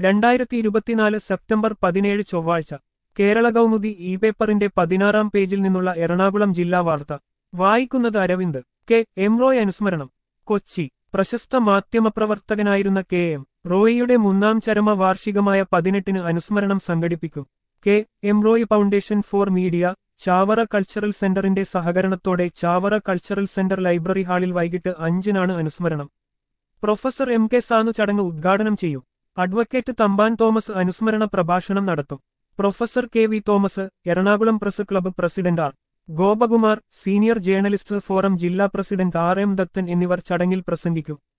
രണ്ടായിരത്തി ഇരുപത്തിനാല് സെപ്റ്റംബർ പതിനേഴ് ചൊവ്വാഴ്ച കേരള കൗമുദി ഇ പേപ്പറിന്റെ പതിനാറാം പേജിൽ നിന്നുള്ള എറണാകുളം ജില്ലാ വാർത്ത വായിക്കുന്നത് അരവിന്ദ് കെ എം റോയ് അനുസ്മരണം കൊച്ചി പ്രശസ്ത മാധ്യമപ്രവർത്തകനായിരുന്ന കെ എം റോയിയുടെ മൂന്നാം ചരമ വാർഷികമായ പതിനെട്ടിന് അനുസ്മരണം സംഘടിപ്പിക്കും K M Roy foundation for media Chavara cultural സെന്ററിന്റെ സഹകരണത്തോടെ ചാവറ കൾച്ചറൽ സെന്റർ ലൈബ്രറി ഹാളിൽ വൈകിട്ട് അഞ്ചിനാണ് അനുസ്മരണം പ്രൊഫസർ എം കെ സാനു ചടങ്ങ് ഉദ്ഘാടനം ചെയ്യും അഡ്വക്കേറ്റ് തമ്പാൻ തോമസ് അനുസ്മരണ പ്രഭാഷണം നടത്തും professor K V Thomas Ernakulam press club president R Gopakumar senior journalist forum ജില്ലാ പ്രസിഡന്റ് ആർ എം ദത്തൻ എന്നിവർ ചടങ്ങിൽ പ്രസംഗിക്കും